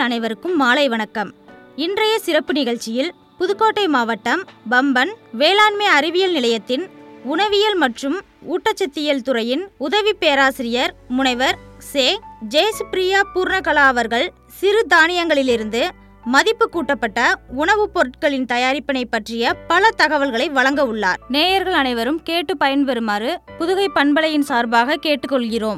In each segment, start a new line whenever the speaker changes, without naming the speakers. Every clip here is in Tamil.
அனைவருக்கும் மாலை வணக்கம் இன்றைய சிறப்பு நிகழ்ச்சியில் புதுக்கோட்டை மாவட்டம் பம்பன் வேளாண்மை அறிவியல் நிலையத்தின் உணவியல் மற்றும் ஊட்டச்சத்தியல் துறையின் உதவி பேராசிரியர் முனைவர் சே ஜெயசுப்ரியா பூர்ணகலா அவர்கள் சிறு தானியங்களிலிருந்து மதிப்பு கூட்டப்பட்ட உணவுப் பொருட்களின் தயாரிப்பினை பற்றிய பல தகவல்களை வழங்க உள்ளார் நேயர்கள் அனைவரும் கேட்டு பயன்பெறுமாறு புதுகை பண்பலையின் சார்பாக கேட்டுக்கொள்கிறோம்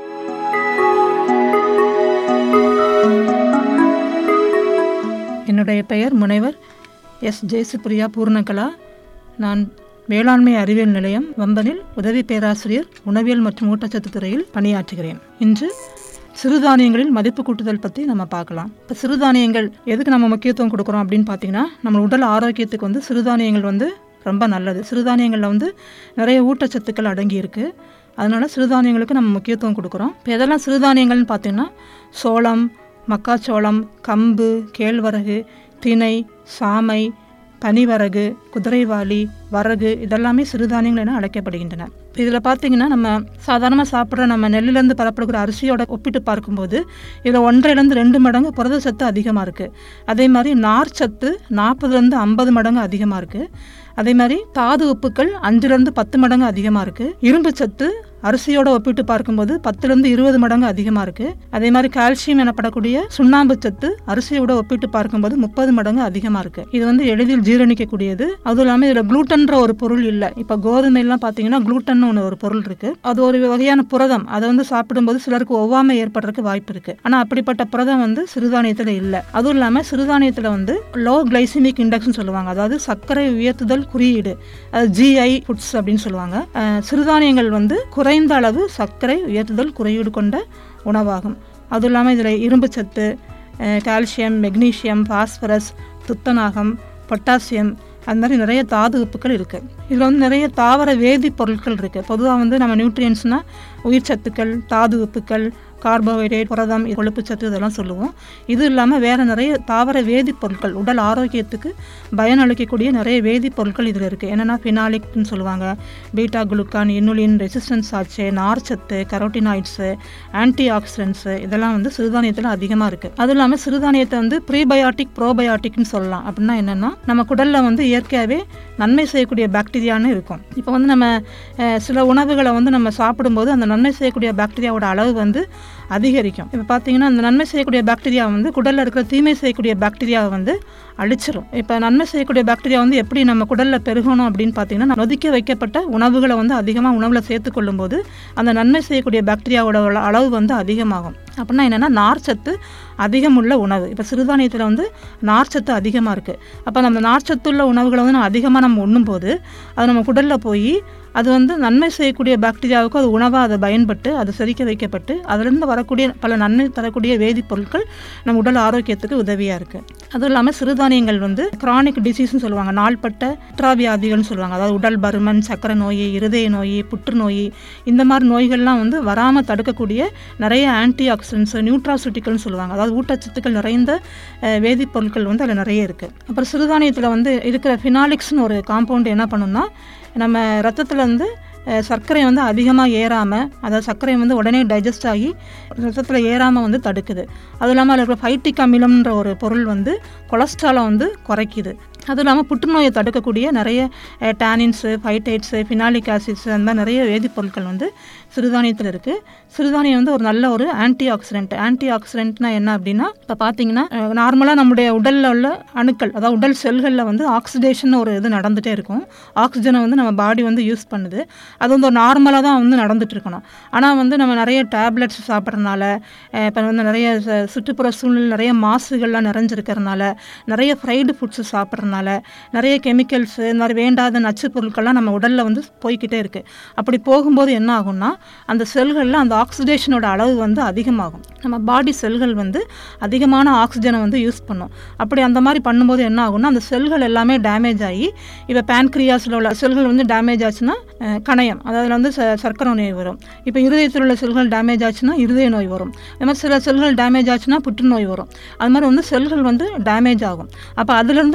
என்னுடைய பெயர் முனைவர் எஸ் ஜெயசுப்ரியா பூர்ணகலா நான் வேளாண்மை அறிவியல் நிலையம் வம்பனில் உதவி பேராசிரியர் உணவியல் மற்றும் ஊட்டச்சத்து துறையில் பணியாற்றுகிறேன் இன்று சிறுதானியங்களில் மதிப்பு கூட்டுதல் பற்றி நம்ம பார்க்கலாம் இப்போ சிறுதானியங்கள் எதுக்கு நம்ம முக்கியத்துவம் கொடுக்குறோம் அப்படின்னு பார்த்தீங்கன்னா நம்ம உடல் ஆரோக்கியத்துக்கு வந்து சிறுதானியங்கள் வந்து ரொம்ப நல்லது சிறுதானியங்களில் வந்து நிறைய ஊட்டச்சத்துக்கள் அடங்கி இருக்குது அதனால் சிறுதானியங்களுக்கு நம்ம முக்கியத்துவம் கொடுக்குறோம் இப்போ எதெல்லாம் சிறுதானியங்கள்னு பார்த்தீங்கன்னா சோளம் மக்காச்சோளம் கம்பு கேழ்வரகு திணை சாமை பனிவரகு குதிரைவாளி வரகு இதெல்லாமே சிறுதானியங்கள் என அழைக்கப்படுகின்றன இப்போ இதில் பார்த்தீங்கன்னா நம்ம சாதாரணமாக சாப்பிட்ற நம்ம நெல்லிலேருந்து பெறப்படுகிற அரிசியோட ஒப்பிட்டு பார்க்கும்போது இதில் ஒன்றையிலேருந்து ரெண்டு மடங்கு புரத சத்து அதிகமாக இருக்குது அதே மாதிரி நார் சத்து நாற்பதுலேருந்து ஐம்பது மடங்கு அதிகமாக இருக்குது அதே மாதிரி தாது உப்புக்கள் அஞ்சுலேருந்து பத்து மடங்கு அதிகமாக இருக்குது இரும்பு சத்து அரிசியோட ஒப்பிட்டு பார்க்கும்போது பத்துலேருந்து இருபது மடங்கு அதிகமாக இருக்குது அதே மாதிரி கால்சியம் எனப்படக்கூடிய சுண்ணாம்பு சத்து அரிசியோட ஒப்பிட்டு பார்க்கும்போது முப்பது மடங்கு அதிகமாக இருக்குது இது வந்து எளிதில் ஜீரணிக்கக்கூடியது அதுவும் இல்லாமல் இதில் குளூட்டன்ற ஒரு பொருள் இல்லை இப்போ கோதுமையெல்லாம் பார்த்தீங்கன்னா குளூட்டன் ஒன்று ஒரு பொருள் இருக்குது அது ஒரு வகையான புரதம் அதை வந்து சாப்பிடும்போது சிலருக்கு ஒவ்வாமை ஏற்படுறதுக்கு வாய்ப்பு இருக்குது ஆனால் அப்படிப்பட்ட புரதம் வந்து சிறுதானியத்தில் இல்லை அதுவும் இல்லாமல் சிறுதானியத்தில் வந்து லோ கிளைசிமிக் இண்டெக்ஸ்னு சொல்லுவாங்க அதாவது சர்க்கரை உயர்த்துதல் குறியீடு அது ஜிஐ ஃபுட்ஸ் அப்படின்னு சொல்லுவாங்க அஹ் சிறுதானியங்கள் வந்து குறைந்த அளவு சர்க்கரை உயர்த்துதல் குறியீடு கொண்ட உணவாகும் அதுவும் இல்லாமல் இதில் இரும்பு சத்து அஹ் கால்சியம் மெக்னீசியம் பாஸ்பரஸ் துத்தநாகம் பொட்டாசியம் அந்த மாதிரி நிறைய தாது உப்புக்கள் இருக்குது இதில் வந்து நிறைய தாவர வேதிப் பொருட்கள் இருக்குது பொதுவாக வந்து நம்ம நியூட்ரியன்ஸ்னால் உயிர் சத்துக்கள் தாது உப்புக்கள் கார்போஹைட்ரேட் புரதம் கொழுப்பு சத்து இதெல்லாம் சொல்லுவோம் இது இல்லாமல் வேறு நிறைய தாவர வேதிப் பொருட்கள் உடல் ஆரோக்கியத்துக்கு பயனளிக்கக்கூடிய நிறைய வேதிப் பொருட்கள் இதில் இருக்குது என்னென்னா ஃபினாலிக்னு சொல்லுவாங்க பீட்டா குளுக்கான் இனுலின் ரெசிஸ்டன்ஸ் ஆச்சு நார்ச்சத்து கரோட்டினாய்ட்ஸு ஆன்டி ஆக்சிடென்ட்ஸு இதெல்லாம் வந்து சிறுதானியத்தில் அதிகமாக இருக்குது அதுவும் இல்லாமல் சிறுதானியத்தை வந்து ப்ரீபயாட்டிக் ப்ரோபயாட்டிக்னு சொல்லலாம் அப்படின்னா என்னென்னா நம்ம குடலில் வந்து இயற்கையாகவே நன்மை செய்யக்கூடிய பாக்டீரியான்னு இருக்கும் இப்போ வந்து நம்ம அஹ், சில உணவுகளை வந்து நம்ம சாப்பிடும்போது அந்த நன்மை செய்யக்கூடிய பாக்டீரியாவோட அளவு வந்து அதிகரிக்கும் இப்போ பார்த்தீங்கன்னா அந்த நன்மை செய்யக்கூடிய பாக்டீரியா வந்து குடலில் இருக்கிற தீமை செய்யக்கூடிய பாக்டீரியாவை வந்து அழிச்சிரும் இப்போ நன்மை செய்யக்கூடிய பாக்டீரியா வந்து எப்படி நம்ம குடலில் பெருகணும் அப்படின்னு பார்த்தீங்கன்னா நொதிக்க வைக்கப்பட்ட உணவுகளை வந்து அதிகமாக உணவில் சேர்த்துக்கொள்ளும் போது அந்த நன்மை செய்யக்கூடிய பாக்டீரியாவோட அள- அளவு வந்து அதிகமாகும் அப்படின்னா என்னென்னா நார்ச்சத்து அதிகமுள்ள உணவு இப்போ சிறுதானியத்தில் வந்து நார்ச்சத்து அதிகமாக இருக்குது அப்போ நம்ம நார்ச்சத்துள்ள உணவுகளை வந்து நம்ம அதிகமாக நம்ம உண்ணும்போது அது நம்ம குடலில் போய் அது வந்து நன்மை செய்யக்கூடிய பாக்டீரியாவுக்கு அது உணவாக அதை பயன்பட்டு அது செரிக்க வைக்கப்பட்டு அதிலிருந்து வரக்கூடிய பல நன்மை தரக்கூடிய வேதிப்பொருட்கள் நம்ம உடல் ஆரோக்கியத்துக்கு உதவியாக இருக்குது அதுவும் இல்லாமல் சிறுதானியங்கள் வந்து கிரானிக் டிசீஸ்னு சொல்லுவாங்க நாள்பட்ட புற்றாவியாதிகள்னு சொல்லுவாங்க அதாவது உடல் பருமன் சக்கரை நோய் இருதய நோய் புற்றுநோய் இந்த மாதிரி நோய்கள்லாம் வந்து வராமல் தடுக்கக்கூடிய நிறைய ஆன்டி ஆக்சிடென்ட்ஸ் நியூட்ராசிட்டிகள்னு சொல்லுவாங்க அதாவது ஊட்டச்சத்துக்கள் நிறைந்த அஹ், வேதிப்பொருட்கள் வந்து அதில் நிறைய இருக்குது அப்புறம் சிறுதானியத்தில் வந்து இருக்கிற ஃபினாலிக்ஸ்னு ஒரு காம்பவுண்ட் என்ன பண்ணுன்னா நம்ம ரத்தத்தில் வந்து அஹ், சர்க்கரை வந்து அதிகமாக ஏறாமல் அதாவது சர்க்கரை வந்து உடனே டைஜஸ்ட் ஆகி ரத்தத்தில் ஏறாமல் வந்து தடுக்குது அதுவும் இல்லாமல் அதில் இருக்கிற ஃபைட்டிக் அமிலம்ன்ற ஒரு பொருள் வந்து கொலஸ்ட்ராலை வந்து குறைக்குது அதுவும் இல்லாமல் புற்றுநோயை தடுக்கக்கூடிய நிறைய டேனின்ஸு ஃபைட்டைட்ஸு ஃபினாலிக் ஆசிட்ஸ் அந்த மாதிரி நிறைய வேதிப்பொருட்கள் வந்து சிறுதானியத்தில் இருக்குது சிறுதானியம் வந்து ஒரு நல்ல ஒரு ஆன்டி ஆக்சிடென்ட் ஆன்டி ஆக்சிடென்ட்னா என்ன அப்படின்னா இப்போ பார்த்தீங்கன்னா நார்மலாக நம்முடைய உடலில் உள்ள அணுக்கள் அதாவது உடல் செல்களில் வந்து ஆக்சிடேஷன் ஒரு இது நடந்துகிட்டே இருக்கும் ஆக்சிஜனை வந்து நம்ம பாடி வந்து யூஸ் பண்ணுது அது வந்து ஒரு நார்மலாக தான் வந்து நடந்துட்டு இருக்கணும் ஆனால் வந்து நம்ம நிறைய டேப்லெட்ஸ் சாப்பிட்றதுனால இப்போ வந்து நிறைய ச- சுற்றுப்புற சூழ்நிலை நிறைய மாசுகள்லாம் நிறைஞ்சிருக்கிறதுனால நிறைய ஃப்ரைடு ஃபுட்ஸ் சாப்பிட்றதுனால நிறைய கெமிக்கல்ஸு இந்த மாதிரி வேண்டாத நச்சு பொருட்கள்லாம் நம்ம உடலில் வந்து போய்க்கிட்டே இருக்குது அப்படி போகும்போது என்ன ஆகும்னா அந்த செல்களில் அந்த ஆக்சிடேஷனோட அளவு வந்து அதிகமாகும் நம்ம பாடி செல்கள் வந்து அதிகமான ஆக்சிஜனை வந்து யூஸ் பண்ணும் அப்படி அந்த மாதிரி பண்ணும்போது என்ன ஆகும்னா அந்த செல்கள் எல்லாமே டேமேஜ் ஆகி இப்போ பேன்க்ரியாஸில் உள்ள செல்கள் வந்து டேமேஜ் ஆச்சுன்னா அஹ், கணையம் அதாவது வந்து ச- சர்க்கரை நோய் வரும் இப்போ இருதயத்தில் உள்ள செல்கள் டேமேஜ் ஆச்சுன்னா இருதய நோய் வரும் இந்த மாதிரி சில செல்கள் டேமேஜ் ஆச்சுன்னா புற்றுநோய் வரும் அது மாதிரி வந்து செல்கள் வந்து டேமேஜ் ஆகும் அப்போ அதுலேருந்து நம்ம உணவு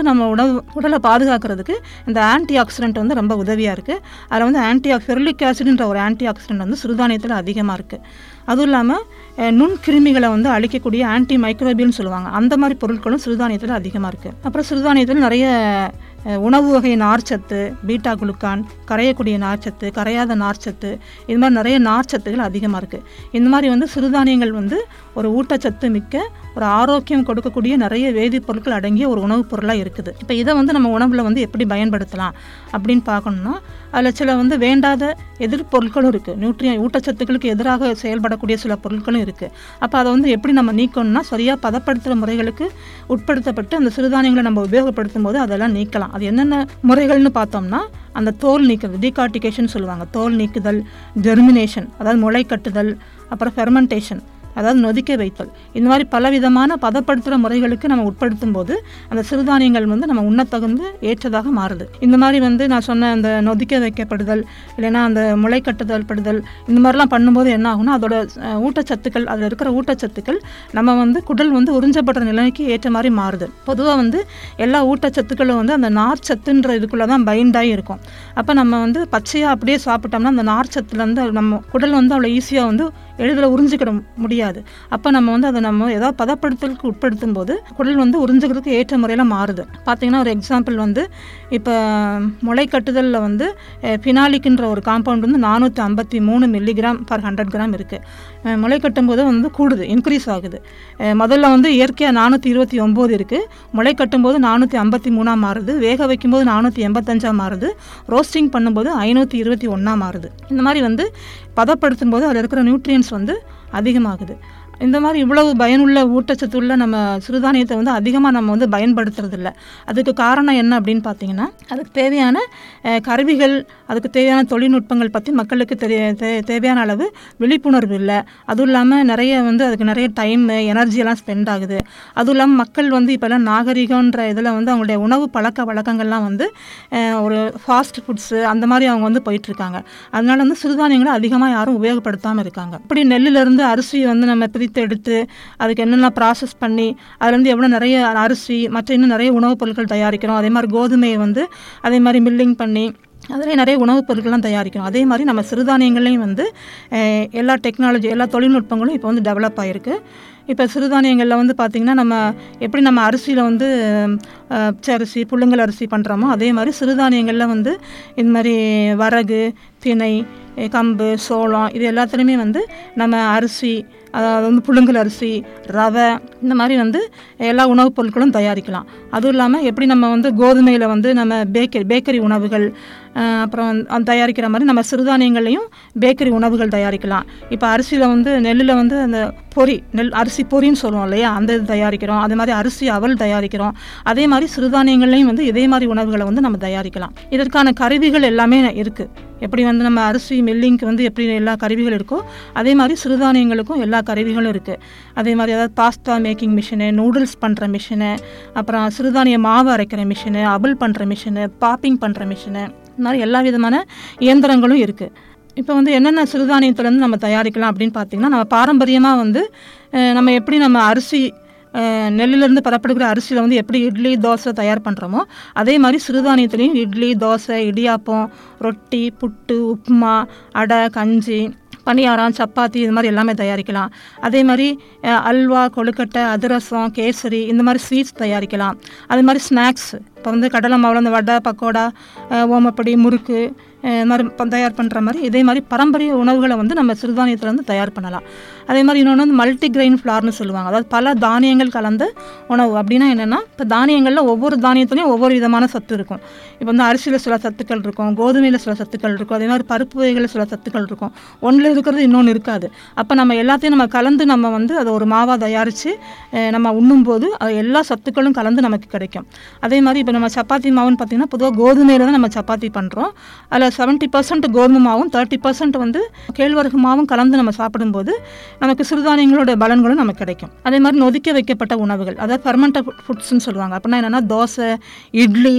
உடலை பாதுகாக்கிறதுக்கு இந்த ஆன்டி ஆக்சிடென்ட் வந்து ரொம்ப உதவியாக இருக்குது அதில் வந்து ஆன்டி ஃபெர்லிக் ஆசிட்ன்ற ஒரு ஆன்டி ஆக்சிடென்ட் வந்து சிறுதானியத்தில் அதிகமாக இருக்குது அதுவும் இல்லாமல் நுண்கிருமிகளை வந்து அழிக்கக்கூடிய ஆன்டி மைக்ரோபியல்னு சொல்லுவாங்க அந்த மாதிரி பொருட்களும் சிறுதானியத்தில் அதிகமாக இருக்குது அப்புறம் சிறுதானியத்தில் நிறைய அஹ், உணவு வகை நார்ச்சத்து பீட்டா குளுக்கான் கரையக்கூடிய நார்ச்சத்து கரையாத நார்ச்சத்து இது மாதிரி நிறைய நார்ச்சத்துகள் அதிகமாக இருக்குது இந்த மாதிரி வந்து சிறுதானியங்கள் வந்து ஒரு ஊட்டச்சத்து மிக்க ஒரு ஆரோக்கியம் கொடுக்கக்கூடிய நிறைய வேதிப்பொருட்கள் அடங்கிய ஒரு உணவுப் பொருளாக இருக்குது இப்போ இதை வந்து நம்ம உணவில் வந்து எப்படி பயன்படுத்தலாம் அப்படின்னு பார்க்கணும்னா அதில் சில வந்து வேண்டாத எதிர்பொருட்களும் இருக்குது நியூட்ரிய ஊட்டச்சத்துக்களுக்கு எதிராக செயல்படக்கூடிய சில பொருட்களும் இருக்குது அப்போ அதை வந்து எப்படி நம்ம நீக்கணும்னா சரியாக பதப்படுத்துகிற முறைகளுக்கு உட்படுத்தப்பட்டு அந்த சிறுதானியங்களை நம்ம உபயோகப்படுத்தும் போது அதெல்லாம் நீக்கலாம் அது என்னென்ன முறைகள்னு பார்த்தோம்னா அந்த தோல் நீக்குறது டீகார்டிகேஷன் சொல்லுவாங்க தோல் நீக்குதல் ஜெர்மினேஷன் அதாவது முளை கட்டுதல் அப்புறம் ஃபெர்மெண்டேஷன் அதாவது நொதிக்க வைத்தல் இந்த மாதிரி பலவிதமான பதப்படுத்துகிற முறைகளுக்கு நம்ம உட்படுத்தும் போது அந்த சிறுதானியங்கள் வந்து நம்ம உண்ணத்தகுந்து ஏற்றதாக மாறுது இந்த மாதிரி வந்து நான் சொன்ன அந்த நொதிக்க வைக்கப்படுதல் இல்லைன்னா அந்த முளை கட்டுதல் படுதல் இந்த மாதிரிலாம் பண்ணும்போது என்ன ஆகும்னா அதோட அஹ், ஊட்டச்சத்துக்கள் அதில் இருக்கிற ஊட்டச்சத்துக்கள் நம்ம வந்து குடல் வந்து உறிஞ்சப்படுற நிலைக்கு ஏற்ற மாதிரி மாறுது பொதுவாக வந்து எல்லா ஊட்டச்சத்துக்களும் வந்து அந்த நார்ச்சத்துன்ற இதுக்குள்ளே தான் பைண்டாகி இருக்கும் அப்போ நம்ம வந்து பச்சையாக அப்படியே சாப்பிட்டோம்னா அந்த நார்ச்சத்துலேருந்து நம்ம குடல் வந்து அவ்வளோ ஈஸியாக வந்து எளிதில் உறிஞ்சிக்கிட முடியாது அப்போ நம்ம வந்து அதை நம்ம ஏதாவது பதப்படுத்தலுக்கு உட்படுத்தும் போது குடல் வந்து உறிஞ்சிக்கிறதுக்கு ஏற்ற முறையில் மாறுது பார்த்தீங்கன்னா ஒரு எக்ஸாம்பிள் வந்து இப்போ முளை கட்டுதலில் வந்து ஃபினாலிக்குன்ற ஒரு காம்பவுண்ட் வந்து நானூற்றி ஐம்பத்தி மூணு மில்லிகிராம் பர் ஹண்ட்ரட் கிராம் இருக்குது முளை கட்டும் போது வந்து கூடுது இன்க்ரீஸ் ஆகுது அஹ் முதல்ல வந்து இயற்கையாக நானூற்றி இருபத்தி ஒம்பது இருக்குது முளை கட்டும்போது நானூற்றி ஐம்பத்தி மூணாக மாறுது வேக வைக்கும்போது நானூற்றி எண்பத்தஞ்சாக மாறுது ரோஸ்டிங் பண்ணும்போது ஐநூற்றி இருபத்தி ஒன்றா மாறுது இந்த மாதிரி வந்து பதப்படுத்தும் போது அதில் இருக்கிற நியூட்ரியன்ஸ் வந்து அதிகமாகுது இந்த மாதிரி இவ்வளவு பயனுள்ள ஊட்டச்சத்துள்ள நம்ம சிறுதானியத்தை வந்து அதிகமாக நம்ம வந்து பயன்படுத்துறது இல்ல அதுக்கு காரணம் என்ன அப்படின்னு பார்த்தீங்கன்னா அதுக்கு தேவையான அஹ், கருவிகள் அதுக்கு தேவையான தொழில்நுட்பங்கள் பற்றி மக்களுக்கு தெரிய தே- தேவையான அளவு விழிப்புணர்வு இல்லை அதுவும் இல்லாமல் நிறைய வந்து அதுக்கு நிறைய டைம் எனர்ஜியெல்லாம் ஸ்பெண்ட் ஆகுது அதுவும் இல்லாமல் மக்கள் வந்து இப்போல்லாம் நாகரிகன்ற இதில் வந்து அவங்களுடைய உணவு பழக்க வழக்கங்கள்லாம் வந்து அஹ், ஒரு ஃபாஸ்ட் ஃபுட்ஸு அந்த மாதிரி அவங்க வந்து போயிட்டுருக்காங்க அதனால வந்து சிறுதானியங்களை அதிகமாக யாரும் உபயோகப்படுத்தாமல் இருக்காங்க இப்படி நெல்லிலிருந்து அரிசி வந்து நம்ம பிரித்து எடுத்து அதுக்கு என்னென்ன ப்ராசஸ் பண்ணி அதுலேருந்து எவ்வளோ நிறைய அரிசி மற்ற இன்னும் நிறைய உணவுப் பொருட்கள் தயாரிக்கிறோம் அதே மாதிரி கோதுமையை வந்து அதே மாதிரி மில்லிங் பண்ணி அதில் நிறைய உணவுப் பொருட்கள்லாம் தயாரிக்கிறோம் அதே மாதிரி நம்ம சிறுதானியங்களையும் வந்து அஹ், எல்லா டெக்னாலஜி எல்லா தொழில்நுட்பங்களும் இப்போ வந்து டெவலப் ஆகிருக்கு இப்போ சிறுதானியங்களில் வந்து பார்த்திங்கன்னா நம்ம எப்படி நம்ம அரிசியில் வந்து அஹ், பச்சை அரிசி புழுங்கல் அரிசி பண்ணுறோமோ அதே மாதிரி சிறுதானியங்களில் வந்து இந்த மாதிரி வரகு திணை அஹ், கம்பு சோளம் இது எல்லாத்துலேயுமே வந்து நம்ம அரிசி அதாவது வந்து புழுங்கல் அரிசி ரவை இந்த மாதிரி வந்து எல்லா உணவுப் பொருட்களும் தயாரிக்கலாம் அதுவும் இல்லாமல் எப்படி நம்ம வந்து கோதுமையில் வந்து நம்ம பேக்கரி பேக்கரி உணவுகள் அஹ், அப்புறம் வந்து அது தயாரிக்கிற மாதிரி நம்ம சிறுதானியங்கள்லையும் பேக்கரி உணவுகள் தயாரிக்கலாம் இப்போ அரிசியில் வந்து நெல்லில் வந்து அந்த பொரி நெல் அரிசி பொரின்னு சொல்லுவோம் இல்லையா அந்த இது தயாரிக்கிறோம் அதே மாதிரி அரிசி அவல் தயாரிக்கிறோம் அதே மாதிரி சிறுதானியங்கள்லையும் வந்து இதே மாதிரி உணவுகளை வந்து நம்ம தயாரிக்கலாம் இதற்கான கருவிகள் எல்லாமே இருக்குது எப்படி வந்து நம்ம அரிசி மில்லிங்க்கு வந்து எப்படி எல்லா கருவிகள் இருக்கோ அதே மாதிரி சிறுதானியங்களுக்கும் எல்லா கருவிகளும் இருக்குது அதே மாதிரி அதாவது பாஸ்தா மேக்கிங் மிஷினு நூடுல்ஸ் பண்ணுற மிஷினு அப்புறம் சிறுதானிய மாவு அரைக்கிற மிஷினு அபுல் பண்ணுற மிஷினு பாப்பிங் பண்ணுற மிஷினு இந்த மாதிரி எல்லா விதமான இயந்திரங்களும் இருக்குது இப்போ வந்து என்னென்ன சிறுதானியத்துலேருந்து நம்ம தயாரிக்கலாம் அப்படின்னு பார்த்தீங்கன்னா நம்ம பாரம்பரியமாக வந்து அஹ், நம்ம எப்படி நம்ம அரிசி அஹ், நெல்லிலிருந்து பெறப்படுகிற அரிசியில் வந்து எப்படி இட்லி தோசை தயார் பண்ணுறோமோ அதே மாதிரி சிறுதானியத்துலேயும் இட்லி தோசை இடியாப்பம் ரொட்டி புட்டு உப்புமா அடை கஞ்சி பணியாரம் சப்பாத்தி இது மாதிரி எல்லாமே தயாரிக்கலாம் அதே மாதிரி அஹ், அல்வா கொழுக்கட்டை அதிரசம் கேசரி இந்த மாதிரி ஸ்வீட்ஸ் தயாரிக்கலாம் அதே மாதிரி ஸ்நாக்ஸ் இப்போ வந்து கடலை மாவில் அந்த வடை பக்கோடா அஹ், ஓமப்படி முறுக்கு அஹ், இது மாதிரி ப- தயார் பண்ணுற மாதிரி இதே மாதிரி பாரம்பரிய உணவுகளை வந்து நம்ம சிறுதானியத்துலேருந்து தயார் பண்ணலாம் அதே மாதிரி இன்னொன்று வந்து மல்டி கிரெயின் ஃப்ளார்னு சொல்லுவாங்க அதாவது பல தானியங்கள் கலந்த உணவு அப்படின்னா என்னென்னா இப்போ தானியங்களில் ஒவ்வொரு தானியத்துலேயும் ஒவ்வொரு விதமான சத்து இருக்கும் இப்போ வந்து அரிசியில் சில சத்துக்கள் இருக்கும் கோதுமையில் சில சத்துக்கள் இருக்கும் அதே மாதிரி பருப்பு வகைகளில் சில சத்துக்கள் இருக்கும் ஒன்றில் இருக்கிறது இன்னொன்று இருக்காது அப்போ நம்ம எல்லாத்தையும் நம்ம கலந்து நம்ம வந்து அதை ஒரு மாவாக தயாரித்து நம்ம உண்ணும்போது அது எல்லா சத்துக்களும் கலந்து நமக்கு கிடைக்கும் அதே மாதிரி இப்போ நம்ம சப்பாத்தி மாவுன்னு பார்த்தீங்கன்னா பொதுவாக கோதுமையில் தான் நம்ம சப்பாத்தி பண்ணுறோம் அதில் செவன்ட்டி பர்சன்ட் கோதுமை மாவும் தேர்ட்டி பர்சன்ட் வந்து கேழ்வரகு மாவும் கலந்து நம்ம சாப்பிடும்போது நமக்கு சிறுதானியங்களோட பலன்களும் நமக்கு கிடைக்கும் அதே மாதிரி நொதிக்க வைக்கப்பட்ட உணவுகள் அதாவது ஃபெர்மெண்டட் ஃபுட்ஸ்னு சொல்லுவாங்க அப்படின்னா என்னென்னா தோசை இட்லி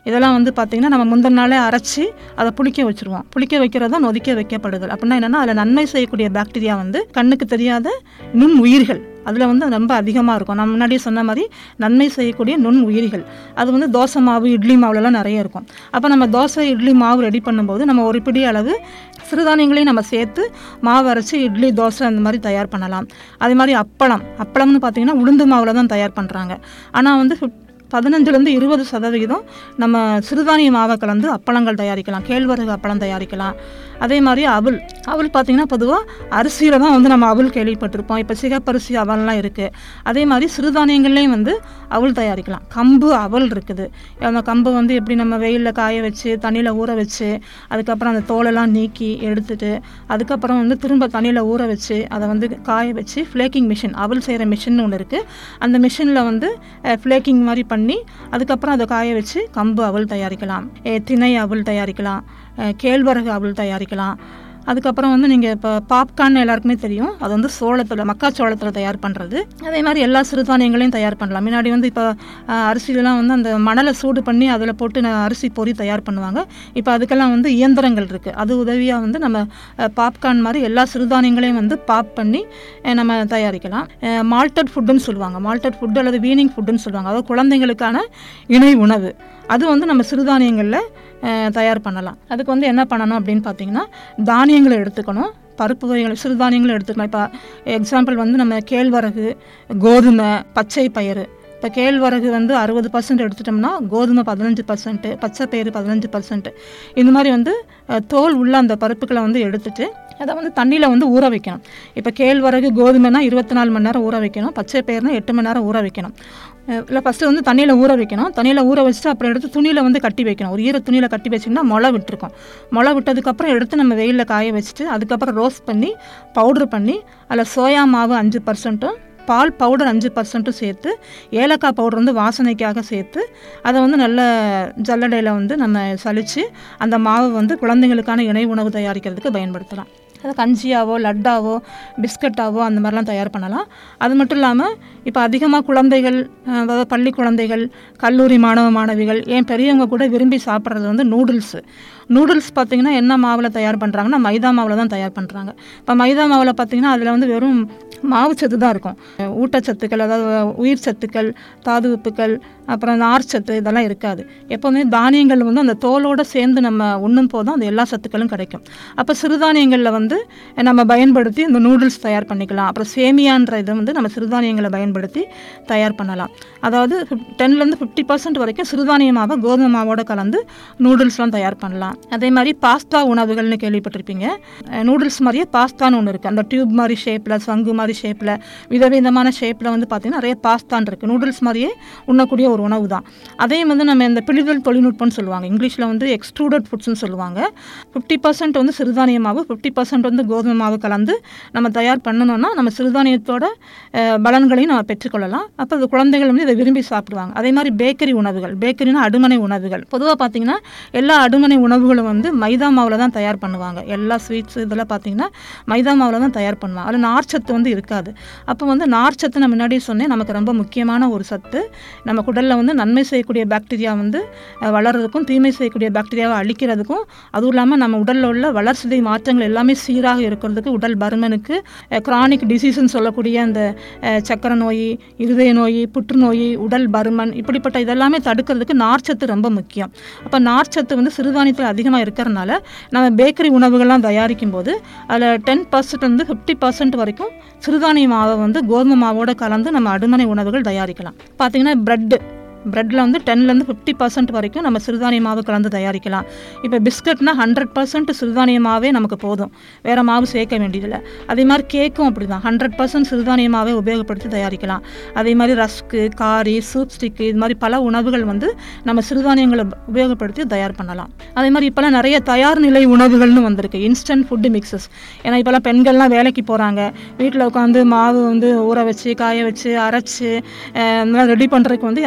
இதெல்லாம் வந்து பார்த்திங்கன்னா நம்ம முந்தின நாளே அரைச்சி அதை புளிக்க வச்சுருவோம் புளிக்க வைக்கிறது தான் நொதிக்க வைக்கப்படுதல் அப்படின்னா என்னென்னா அதில் நன்மை செய்யக்கூடிய பாக்டீரியா வந்து கண்ணுக்கு தெரியாத நுண் உயிர்கள் அதில் வந்து ரொம்ப அதிகமாக இருக்கும் நான் முன்னாடியே சொன்ன மாதிரி நன்மை செய்யக்கூடிய நுண் உயிரிகள் அது வந்து தோசை மாவு இட்லி மாவுலலாம் நிறைய இருக்கும் அப்போ நம்ம தோசை இட்லி மாவு ரெடி பண்ணும்போது நம்ம ஒரு பிடி அளவு சிறுதானியங்களையும் நம்ம சேர்த்து மாவு அரைச்சி இட்லி தோசை அந்த மாதிரி தயார் பண்ணலாம் அதே மாதிரி அப்பளம் அப்பளம்னு பார்த்தீங்கன்னா உளுந்து மாவில் தான் தயார் பண்ணுறாங்க ஆனால் வந்து ஃபிஃப்ட் பதினஞ்சுலேருந்து இருபது சதவிகிதம் நம்ம சிறுதானிய மாவை கலந்து அப்பளங்கள் தயாரிக்கலாம் கேழ்வரகு அப்பளம் தயாரிக்கலாம் அதே மாதிரி அவல் அவல் பார்த்திங்கன்னா பொதுவாக அரிசியில் தான் வந்து நம்ம அவல் கேள்விப்பட்டிருப்போம் இப்போ சிகப்பரிசி அவல்லாம் இருக்குது அதே மாதிரி சிறுதானியங்கள்லேயும் வந்து அவல் தயாரிக்கலாம் கம்பு அவல் இருக்குது அந்த கம்பு வந்து எப்படி நம்ம வெயிலில் காய வச்சு தண்ணியில் ஊற வச்சு அதுக்கப்புறம் அந்த தோலெல்லாம் நீக்கி எடுத்துட்டு அதுக்கப்புறம் வந்து திரும்ப தண்ணியில் ஊற வச்சு அதை வந்து காய வச்சு ஃப்ளேக்கிங் மிஷின் அவல் செய்கிற மிஷின் ஒன்று இருக்குது அந்த மிஷினில் வந்து ஃப்ளேக்கிங் மாதிரி பண்ணி அதுக்கப்புறம் அதை காய வச்சு கம்பு அவல் தயாரிக்கலாம் எ, திணை அவல் தயாரிக்கலாம் அ, கேழ்வரகு அவல் தயாரிக்கலாம் அதுக்கப்புறம் வந்து நீங்கள் இப்போ பாப்கார்ன் எல்லாருக்குமே தெரியும் அது வந்து சோளத்தில் மக்காச்சோளத்தில் தயார் பண்ணுறது அதே மாதிரி எல்லா சிறுதானியங்களையும் தயார் பண்ணலாம் முன்னாடி வந்து இப்போ அஹ், அரிசிலலாம் வந்து அந்த மணலை சூடு பண்ணி அதில் போட்டு ந- அரிசி பொரி தயார் பண்ணுவாங்க இப்போ அதுக்கெல்லாம் வந்து இயந்திரங்கள் இருக்குது அது உதவியாக வந்து நம்ம அஹ், பாப்கார்ன் மாதிரி எல்லா சிறுதானியங்களையும் வந்து பாப் பண்ணி அஹ், நம்ம தயாரிக்கலாம் மால்டட் ஃபுட்டுன்னு சொல்லுவாங்க மால்டட் ஃபுட் அல்லது வீனிங் ஃபுட்டுன்னு சொல்லுவாங்க அதாவது குழந்தைங்களுக்கான இணை உணவு அது வந்து நம்ம சிறுதானியங்களில் அஹ், தயார் பண்ணலாம் அதுக்கு வந்து என்ன பண்ணணும் அப்படின்னு பார்த்தீங்கன்னா தானியங்களை எடுத்துக்கணும் பருப்பு வகைகள் சிறுதானியங்களை எடுத்துக்கலாம் இப்போ எக்ஸாம்பிள் வந்து நம்ம கேழ்வரகு கோதுமை பச்சை பயிறு இப்போ கேழ்வரகு வந்து அறுபது பர்சன்ட் எடுத்துட்டோம்னா கோதுமை பதினஞ்சு பர்சன்ட்டு பச்சை பயிறு பதினஞ்சு பர்சன்ட் இந்த மாதிரி வந்து அஹ், தோல் உள்ள அந்த பருப்புகளை வந்து எடுத்துட்டு அதை வந்து தண்ணியில் வந்து ஊற வைக்கணும் இப்போ கேழ்வரகு கோதுமைனா இருபத்தி நாலு மணி நேரம் ஊற வைக்கணும் பச்சை பயிர்னா எட்டு மணி நேரம் ஊற வைக்கணும் இல்லை ஃபஸ்ட்டு வந்து தண்ணியில் ஊற வைக்கணும் தண்ணியில் ஊற வச்சுட்டு அப்புறம் எடுத்து துணியில் வந்து கட்டி வைக்கணும் ஒரு ஈர துணியில் கட்டி வச்சிங்கன்னா முளை விட்டுருக்கும் முளை விட்டதுக்கப்புறம் எடுத்து நம்ம வெயிலில் காய வச்சுட்டு அதுக்கப்புறம் ரோஸ்ட் பண்ணி பவுட்ரு பண்ணி அதில் சோயா மாவு அஞ்சு பர்சன்ட்டும் பால் பவுடர் அஞ்சு பர்சன்ட்டும் சேர்த்து ஏலக்காய் பவுடர் வந்து வாசனைக்காக சேர்த்து அதை வந்து நல்ல ஜல்லடையில் வந்து நம்ம சலித்து அந்த மாவு வந்து குழந்தைங்களுக்கான இணை உணவு தயாரிக்கிறதுக்கு பயன்படுத்தலாம் அதை கஞ்சியாவோ லட்டாவோ பிஸ்கட்டாவோ அந்த மாதிரிலாம் தயார் பண்ணலாம் அது மட்டும் இல்லாமல் இப்போ அதிகமாக குழந்தைகள் அஹ், அதாவது பள்ளி குழந்தைகள் கல்லூரி மாணவ மாணவிகள் ஏன் பெரியவங்க கூட விரும்பி சாப்பிட்றது வந்து நூடுல்ஸு நூடுல்ஸ் பார்த்திங்கன்னா என்ன மாவில் தயார் பண்ணுறாங்கன்னா மைதா மாவில் தான் தயார் பண்ணுறாங்க இப்போ மைதா மாவில் பார்த்திங்கன்னா அதில் வந்து வெறும் மாவு சத்து தான் இருக்கும் அஹ், ஊட்டச்சத்துக்கள் அதாவது உயிர் சத்துக்கள் தாது உப்புக்கள் அப்புறம் நார்ச்சத்து இதெல்லாம் இருக்காது எப்போவுமே தானியங்கள் வந்து அந்த தோலோடு சேர்ந்து நம்ம உண்ணும் போது தான் அந்த எல்லா சத்துக்களும் கிடைக்கும் அப்போ சிறுதானியங்களில் வந்து நம்ம பயன்படுத்தி இந்த நூடுல்ஸ் தயார் பண்ணிக்கலாம் அப்புறம் சேமியான்ற இதை வந்து நம்ம சிறுதானியங்களை பயன்படுத்தி தயார் பண்ணலாம் அதாவது டென்லேருந்து ஃபிஃப்டி பர்சன்ட் வரைக்கும் சிறுதானிய மாவை கோதுமை மாவோட கலந்து நூடுல்ஸ்லாம் தயார் பண்ணலாம் அதே மாதிரி பாஸ்தா உணவுகள்னு கேள்விப்பட்டிருப்பீங்க நூடுல்ஸ் மாதிரியே பாஸ்தான்னு ஒன்று இருக்குது அந்த டியூப் மாதிரி ஷேப்பில் சங்கு மாதிரி ஷேப்பில் விதவிதமான ஷேப்பில் வந்து பார்த்திங்கன்னா நிறைய பாஸ்தான் இருக்குது நூடுல்ஸ் மாதிரியே உண்ணக்கூடிய ஒரு உணவு தான் அதையும் வந்து நம்ம இந்த பிழிதல் தொழில்நுட்பம்னு சொல்லுவாங்க இங்கிலீஷில் வந்து எக்ஸ்ட்ரூடட் ஃபுட்ஸ்னு சொல்லுவாங்க ஃபிஃப்டி பர்சன்ட் வந்து சிறுதானிய மாவு ஃபிஃப்டி பர்சன்ட் வந்து கோதுமை மாவு கலந்து நம்ம தயார் பண்ணணும்னா நம்ம சிறுதானியத்தோட அஹ், பலன்களையும் நம்ம பெற்றுக்கொள்ளலாம் அப்போ அது குழந்தைகள் வந்து இதை விரும்பி சாப்பிடுவாங்க அதே மாதிரி பேக்கரி உணவுகள் பேக்கரினா அடுமனை உணவுகள் பொதுவாக பார்த்தீங்கன்னா எல்லா அடுமனை உணவுகளும் வந்து மைதா மாவில் தான் தயார் பண்ணுவாங்க எல்லா ஸ்வீட்ஸ் இதெல்லாம் பார்த்தீங்கன்னா மைதா மாவில் தான் தயார் பண்ணுவாங்க அதில் நார்ச்சத்து வந்து இருக்காது அப்போ வந்து நார்ச்சத்து நான் முன்னாடியே சொன்னேன் நமக்கு ரொம்ப முக்கியமான ஒரு சத்து நம்ம குடலில் வந்து நன்மை செய்யக்கூடிய பாக்டீரியா வந்து அஹ், வளர்றதுக்கும் தீமை செய்யக்கூடிய பாக்டீரியாவை அழிக்கிறதுக்கும் அதுவும் இல்லாமல் நம்ம உடலில் உள்ள வளர்சிதை மாற்றங்கள் எல்லாமே சீராக இருக்கிறதுக்கு உடல் பருமனுக்கு கிரானிக் டிசீஸ்ன்னு சொல்லக்கூடிய அந்த அஹ், சக்கரை நோய் இருதய நோய் புற்றுநோய் உடல் பருமன் இப்படிப்பட்ட இதெல்லாமே தடுக்கிறதுக்கு நார்ச்சத்து ரொம்ப முக்கியம் அப்போ நார்ச்சத்து வந்து சிறுதானியத்தில் அதிகமாக இருக்கிறனால நம்ம பேக்கரி உணவுகள்லாம் தயாரிக்கும் போது அதில் டென் பர்சன்ட் வந்து ஃபிஃப்டி பர்சன்ட் வரைக்கும் சிறுதானிய மாவை வந்து கோதுமை மாவோட கலந்து நம்ம அடுமனை உணவுகள் தயாரிக்கலாம் பார்த்தீங்கன்னா பிரெட்டு பிரெட்டில் வந்து டென்லேருந்து ஃபிஃப்டி பர்சன்ட் வரைக்கும் நம்ம சிறுதானிய மாவு கலந்து தயாரிக்கலாம் இப்போ பிஸ்கட்னா ஹண்ட்ரட் பர்சன்ட் சிறுதானிய மாவே நமக்கு போதும் வேறு மாவு சேர்க்க வேண்டியதில்லை அதே மாதிரி கேக்கும் அப்படி தான் ஹண்ட்ரட் பர்சன்ட் சிறுதானிய மாவே உபயோகப்படுத்தி தயாரிக்கலாம் அதே மாதிரி ரஸ்க்கு காரி சூப் ஸ்டிக்கு இது மாதிரி பல உணவுகள் வந்து நம்ம சிறுதானியங்களை உபயோகப்படுத்தி தயார் பண்ணலாம் அதே மாதிரி இப்போலாம் நிறைய தயார் நிலை உணவுகள்னு வந்திருக்கு இன்ஸ்டன்ட் ஃபுட்டு மிக்சஸ் ஏன்னா இப்போலாம் பெண்கள்லாம் வேலைக்கு போகிறாங்க வீட்டில் உட்காந்து மாவு வந்து ஊற வச்சு காய வச்சு அரைச்சி ரெடி பண்ணுறதுக்கு வந்து யாருக்கும் அவ்வளோக்கா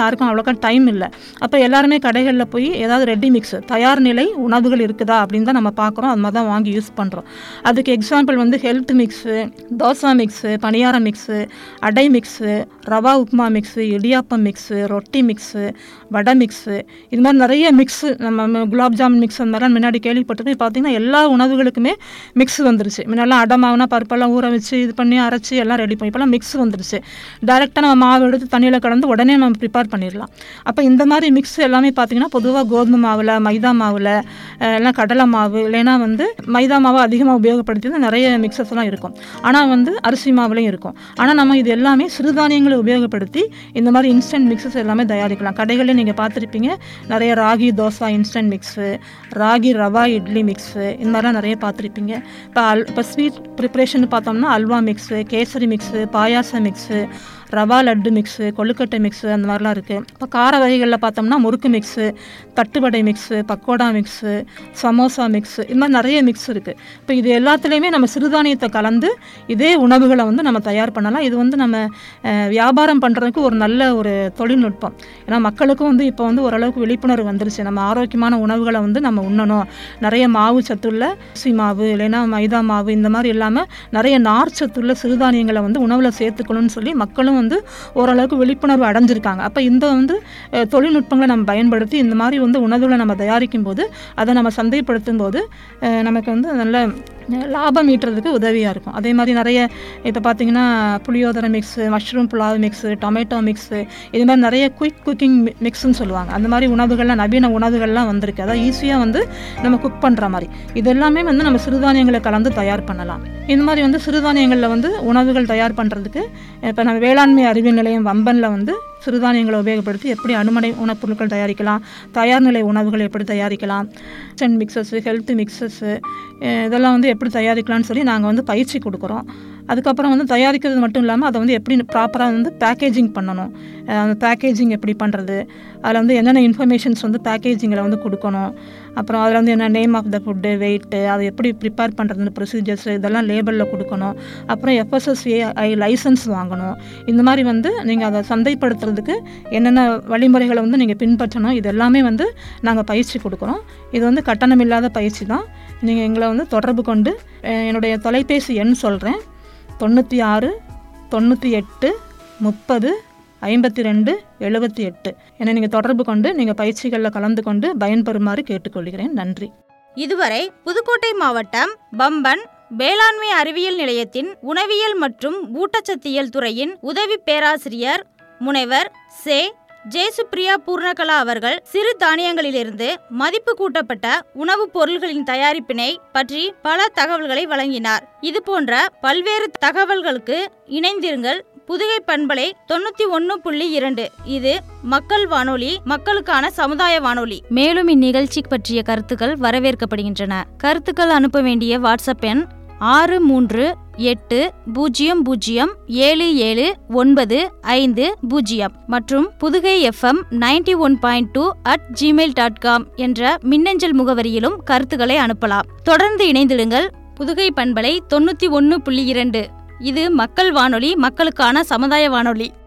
பார்க்க டைம் இல்லை அப்போ எல்லாருமே கடைகளில் போய் ஏதாவது ரெடி மிக்ஸ் தயார் நிலை உணவுகள் இருக்குதா அப்படின்னு தான் நம்ம பார்க்குறோம் அது மாதிரி தான் வாங்கி யூஸ் பண்ணுறோம் அதுக்கு எக்ஸாம்பிள் வந்து ஹெல்த் மிக்ஸு தோசா மிக்ஸு பணியார மிக்ஸு அடை மிக்ஸு ரவா உப்புமா மிக்ஸு இடியாப்பம் மிக்ஸு ரொட்டி மிக்ஸு வடை மிக்ஸு இது மாதிரி நிறைய மிக்ஸு நம்ம குலாப் ஜாமுன் மிக்ஸ் அந்த மாதிரிலாம் முன்னாடி கேள்விப்பட்டிருக்கோம் பார்த்தீங்கன்னா எல்லா உணவுகளுக்குமே மிக்ஸ் வந்துருச்சு முன்னெல்லாம் அடை மாவுனா பருப்பெல்லாம் ஊற வச்சு இது பண்ணி அரைச்சி எல்லாம் ரெடி பண்ணி இப்போலாம் மிக்ஸ் வந்துருச்சு டேரெக்டாக நம்ம மாவு எடுத்து தண்ணியில் கலந்து உடனே நம்ம ப்ரிப்பேர் பண்ணிடலாம் அப்போ இந்த மாதிரி மிக்ஸ் எல்லாமே பார்த்தீங்கன்னா பொதுவாக கோதுமை மாவில் மைதா மாவில் எல்லாம் கடலை மாவு இல்லைன்னா வந்து மைதா மாவை அதிகமாக உபயோகப்படுத்தி நிறைய மிக்சஸ் எல்லாம் இருக்கும் ஆனால் வந்து அரிசி மாவுலையும் இருக்கும் ஆனால் நம்ம இது எல்லாமே சிறுதானியங்களை உபயோகப்படுத்தி இந்த மாதிரி இன்ஸ்டன்ட் மிக்சஸ் எல்லாமே தயாரிக்கலாம் கடைகளில் நீங்கள் பார்த்துருப்பீங்க நிறைய ragi dosa instant mix ragi rava idli mix இந்த மாதிரிலாம் நிறைய பார்த்துருப்பீங்க இப்போ அல் இப்போ ஸ்வீட் ப்ரிப்ரேஷன் பார்த்தோம்னா அல்வா மிக்ஸு கேசரி மிக்ஸு பாயாச மிக்ஸு ரவா லட்டு மிக்ஸு கொழுக்கட்டை மிக்ஸு அந்த மாதிரிலாம் இருக்குது இப்போ கார வகைகளில் பார்த்தோம்னா முறுக்கு மிக்ஸு தட்டுவடை mix pakoda mix samosa mix இது மாதிரி நிறைய மிக்ஸ் இருக்குது இப்போ இது எல்லாத்துலேயுமே நம்ம சிறுதானியத்தை கலந்து இதே உணவுகளை வந்து நம்ம தயார் பண்ணலாம் இது வந்து நம்ம அஹ், வியாபாரம் பண்ணுறதுக்கு ஒரு நல்ல ஒரு தொழில்நுட்பம் ஏன்னா மக்களுக்கும் வந்து இப்போ வந்து ஓரளவுக்கு விழிப்புணர்வு வந்துருச்சு நம்ம ஆரோக்கியமான உணவுகளை வந்து நம்ம உண்ணணும் நிறைய மாவு சத்துள்ள அரிசி மாவு இல்லைன்னா மைதா மாவு இந்த மாதிரி இல்லாமல் நிறைய நார் சத்துள்ள சிறுதானியங்களை வந்து உணவில் சேர்த்துக்கணும்னு சொல்லி மக்களும் வந்து ஓரளவுக்கு விழிப்புணர்வு அடைஞ்சிருக்காங்க அப்போ இந்த வந்து அஹ், தொழில்நுட்பங்களை நம்ம பயன்படுத்தி இந்த மாதிரி வந்து உணவுகளை நம்ம தயாரிக்கும் போது அதை நம்ம சந்தைப்படுத்தும் போது அஹ், நமக்கு வந்து நல்ல அஹ், லாபம் ஈட்டுறதுக்கு உதவியாக இருக்கும் அதே மாதிரி நிறைய இப்போ பார்த்தீங்கன்னா புளியோதரை mix mushroom pulao mix tomato mix இது மாதிரி நிறைய குயிக் குக்கிங் மிக்ஸ்னு சொல்லுவாங்க அந்த மாதிரி உணவுகள்லாம் நவீன உணவுகள்லாம் வந்திருக்கு அதாவது ஈஸியாக வந்து நம்ம குக் பண்ணுற மாதிரி இது எல்லாமே வந்து நம்ம சிறுதானியங்களை கலந்து தயார் பண்ணலாம் இந்த மாதிரி வந்து சிறுதானியங்களில் வந்து உணவுகள் தயார் பண்ணுறதுக்கு இப்போ நம்ம வேளாண்மை அறிவியல் நிலையம் வம்பனில் வந்து சிறுதானியங்களை உபயோகப்படுத்தி எப்படி அனுமனை உணவுப் பொருட்கள் தயாரிக்கலாம் தயார் நிலை உணவுகள் எப்படி தயாரிக்கலாம் கிச்சன் மிக்சஸ்ஸு ஹெல்த் மிக்சஸ்ஸு இதெல்லாம் வந்து எப்படி தயாரிக்கலாம்னு சொல்லி நாங்கள் வந்து பயிற்சி கொடுக்குறோம் அதுக்கப்புறம் வந்து தயாரிக்கிறது மட்டும் இல்லாமல் அதை வந்து எப்படி ப்ராப்பராக வந்து பேக்கேஜிங் பண்ணணும் அஹ் அந்த பேக்கேஜிங் எப்படி பண்ணுறது அதில் வந்து என்னென்ன இன்ஃபர்மேஷன்ஸ் வந்து பேக்கேஜிங்கில் வந்து கொடுக்கணும் அப்புறம் அதில் வந்து என்ன name of the food weight அதை எப்படி ப்ரிப்பேர் பண்ணுறது ப்ரொசீஜர்ஸ் இதெல்லாம் லேபிளில் கொடுக்கணும் அப்புறம் எஃப்எஸ்எஸ்ஏஐ லைசன்ஸ் வாங்கணும் இந்த மாதிரி வந்து நீங்கள் அதை சந்தைப்படுத்துறதுக்கு என்னென்ன வழிமுறைகளை வந்து நீங்கள் பின்பற்றணும் இது எல்லாமே வந்து நாங்கள் பயிற்சி கொடுக்குறோம் இது வந்து கட்டணம் இல்லாத பயிற்சி தான் நீங்கள் எங்களை வந்து தொடர்பு கொண்டு அஹ் என்னுடைய தொலைபேசி எண் சொல்கிறேன் தொண்ணூற்றி ஆறு தொண்ணூற்றி எட்டு முப்பது ஐம்பத்தி ரெண்டு எழுபத்தி எட்டு என்னை நீங்கள் தொடர்பு கொண்டு நீங்கள் பயிற்சிகளில் கலந்து கொண்டு பயன்பெறுமாறு கேட்டுக்கொள்கிறேன் நன்றி
இதுவரை புதுக்கோட்டை மாவட்டம் பம்பன் வேளாண்மை அறிவியல் நிலையத்தின் உணவியல் மற்றும் ஊட்டச்சத்தியல் துறையின் உதவி பேராசிரியர் முனைவர் சே ஜெயசுப்ரியா பூர்ணகலா அவர்கள் சிறு தானியங்களிலிருந்து மதிப்பு கூட்டப்பட்ட உணவுப் பொருள்களின் தயாரிப்பினை பற்றி பல தகவல்களை வழங்கினார் இது போன்ற பல்வேறு தகவல்களுக்கு இணைந்திருங்கள் புதுகை பண்பலை தொண்ணூத்தி ஒன்னு புள்ளி இரண்டு இது மக்கள் வானொலி மக்களுக்கான சமுதாய வானொலி மேலும் இந்நிகழ்ச்சி பற்றிய கருத்துக்கள் வரவேற்கப்படுகின்றன கருத்துக்கள் அனுப்ப வேண்டிய வாட்ஸ்அப் எண் ஆறு மூன்று எட்டு பூஜ்ஜியம் பூஜ்ஜியம் ஏழு ஏழு ஒன்பது ஐந்து பூஜ்ஜியம் மற்றும் Pudugai FM ninety one point two at Gmail dot com என்ற மின்னஞ்சல் முகவரியிலும் கருத்துக்களை அனுப்பலாம் தொடர்ந்து இணைந்திடுங்கள் புதுகை பண்பலை தொண்ணூத்தி ஒன்னு புள்ளி இரண்டு இது மக்கள் வானொலி மக்களுக்கான சமுதாய வானொலி